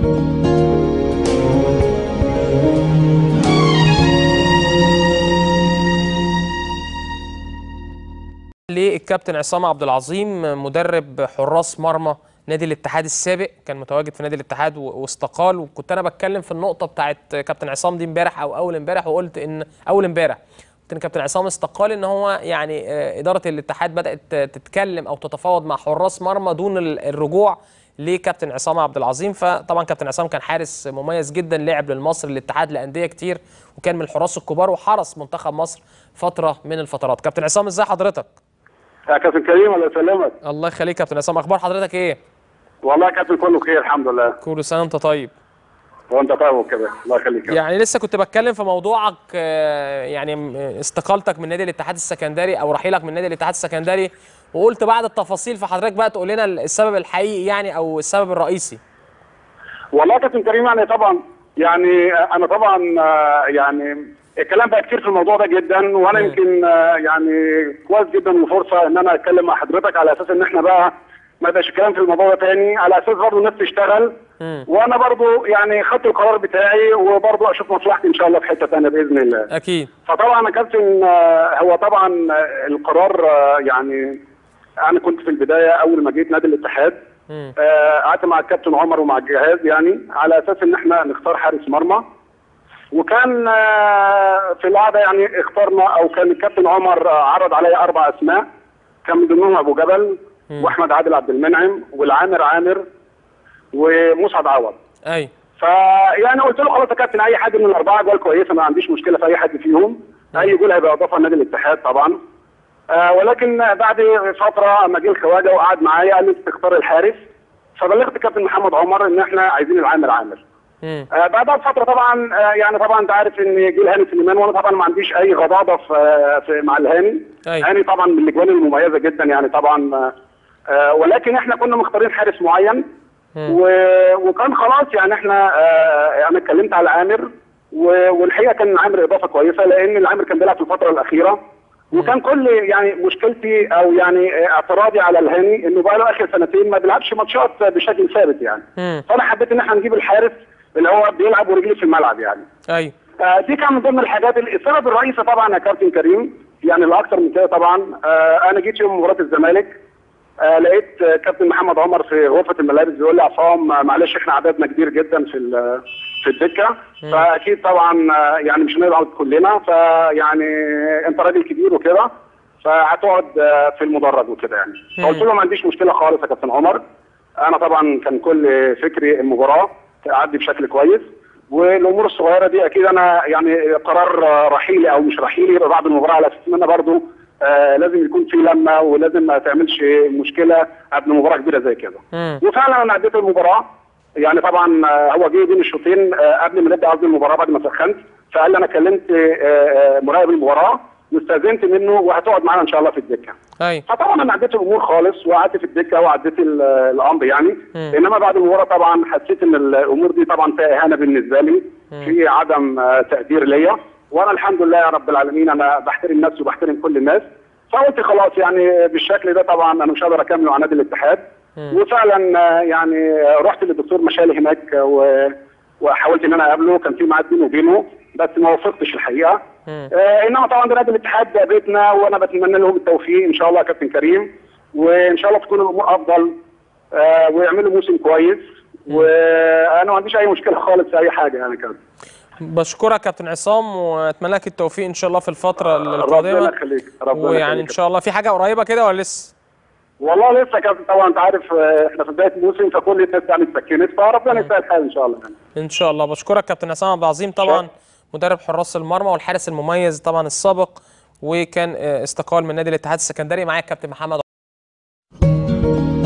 للكابتن عصام عبد العظيم مدرب حراس مرمى نادي الاتحاد السابق كان متواجد في نادي الاتحاد و- واستقال وكنت انا بتكلم في النقطه بتاعت كابتن عصام دي امبارح او اول امبارح وقلت ان اول امبارح قلت ان كابتن عصام استقال ان هو يعني آه، اداره الاتحاد بدات تتكلم او تتفاوض مع حراس مرمى دون ال- الرجوع لكابتن عصام عبد العظيم فطبعا كابتن عصام كان حارس مميز جدا لعب للمصر الاتحاد لانديه كتير وكان من الحراس الكبار وحرس منتخب مصر فتره من الفترات كابتن عصام ازاي حضرتك يا كابتن كريم الله يسلمك الله يخليك يا كابتن عصام اخبار حضرتك ايه والله يا كابتن كله خير الحمد لله كل سنه وانت طيب وانت طيب كده الله يخليك يا يعني لسه كنت بتكلم في موضوعك آه، يعني م- استقالتك من نادي الاتحاد السكندري او رحيلك من نادي الاتحاد السكندري وقلت بعد التفاصيل فحضرتك بقى تقول لنا السبب الحقيقي يعني او السبب الرئيسي والله يا كابتن كريم يعني طبعا يعني انا طبعا آه، يعني الكلام بقى كتير في الموضوع ده جدا وانا مم. يمكن آه، يعني كويس جدا وفرصه ان انا اتكلم مع حضرتك على اساس ان احنا بقى ما يبقاش الكلام في الموضوع ده تاني على اساس برضه الناس تشتغل مم. وانا برضه يعني خدت القرار بتاعي وبرضه اشوف مصلحتي ان شاء الله في حته ثانيه باذن الله اكيد فطبعا يا كابتن آه، هو طبعا آه، القرار آه، يعني انا كنت في البدايه اول ما جيت نادي الاتحاد مم. آه، قعدت مع الكابتن عمر ومع الجهاز يعني على اساس ان احنا نختار حارس مرمى وكان آه، في القعده يعني اخترنا او كان الكابتن عمر آه، عرض عليا اربع اسماء كان من ضمنهم ابو جبل مم. واحمد عادل عبد المنعم والعامر عامر ومسعد عوض اي فيعني قلت له خلاص يا كابتن اي حد من الاربعه جول كويسه ما عنديش مشكله في اي حد فيهم اي جول هيبقى اضافه لنادي الاتحاد طبعا آه ولكن بعد فتره اما جه الخواجه وقعد معايا قال لي انت تختار الحارس فبلغت الكابتن محمد عمر ان احنا عايزين العامر عامر مم. آه بعدها بفتره طبعا آه يعني طبعا انت عارف ان جه الهاني سليمان وانا طبعا ما عنديش اي غضاضه في, آه في مع الهاني أيوة. هاني طبعا من الاجوان المميزه جدا يعني طبعا آه آه ولكن احنا كنا مختارين حارس معين مم. و... وكان خلاص يعني احنا آه انا اتكلمت على عامر و... والحقيقه كان عامر اضافه كويسه لان العامر كان بيلعب في الفتره الاخيره وكان كل يعني مشكلتي او يعني آه، اعتراضي على الهاني انه بقى له اخر سنتين ما بيلعبش ماتشات بشكل ثابت يعني مم. فانا حبيت ان احنا نجيب الحارس اللي هو بيلعب ورجليه في الملعب يعني اي آه، دي كان من ضمن الحاجات السبب الرئيسي طبعا يا كابتن كريم يعني الاكثر من كده طبعا آه، انا جيت يوم مباراه الزمالك آه، لقيت آه، كابتن محمد عمر في غرفه الملابس بيقول لي عصام آه، معلش احنا عددنا كبير جدا في ال- في الدكه فاكيد طبعا آه، يعني مش هنقعد كلنا فيعني انت راجل كبير وكده فهتقعد آه، في المدرج وكده يعني فقلت له ما عنديش مشكله خالص يا كابتن عمر انا طبعا كان كل فكري المباراه تعدي بشكل كويس والامور الصغيره دي اكيد انا يعني قرار آه، رحيلي او مش رحيلي يبقى بعد المباراه على اساس ان انا برضو آه لازم يكون في لمه ولازم ما تعملش مشكله قبل مباراه كبيره زي كده مم. وفعلا انا عديت المباراه يعني طبعا آه، هو جه بين الشوطين آه، قبل ما نبدا قصدي المباراه بعد ما سخنت فقال لي انا كلمت آه، آه، مراقب المباراه واستاذنت منه وهتقعد معانا ان شاء الله في الدكه اي فطبعا انا عديت الامور خالص وقعدت في الدكه وعديت ال- الامر يعني مم. انما بعد المباراه طبعا حسيت ان الامور دي طبعا فيها اهانه بالنسبه لي في عدم آه، تقدير ليا وانا الحمد لله يا رب العالمين انا بحترم نفسي وبحترم كل الناس فقلت خلاص يعني بالشكل ده طبعا انا مش هقدر اكمل مع نادي الاتحاد وفعلا آه، يعني آه، رحت للدكتور مشالي هناك آه، و وحاولت ان انا اقابله كان في ميعاد بيني وبينه بس ما وفقتش الحقيقه مم. آه انما طبعا ده نادي الاتحاد ده بيتنا وانا بتمنى لهم التوفيق ان شاء الله يا كابتن كريم وان شاء الله تكون الامور افضل آه ويعملوا موسم كويس وانا ما عنديش اي مشكله خالص في اي حاجه يعني كابتن بشكرك كابتن عصام واتمنى لك التوفيق ان شاء الله في الفتره ربنا القادمه يخليك ربنا ويعني ان يخليك. شاء الله في حاجه قريبه كده ولا لسه والله لسه يا كابتن طبعا انت عارف آه، احنا في بدايه الموسم فكل الناس يعني اتسكنت فربنا يسهل الحال ان شاء الله يعني. ان شاء الله بشكرك كابتن عصام عبد العظيم طبعا مدرب حراس المرمى والحارس المميز طبعا السابق وكان آه، استقال من نادي الاتحاد السكندري معايا الكابتن محمد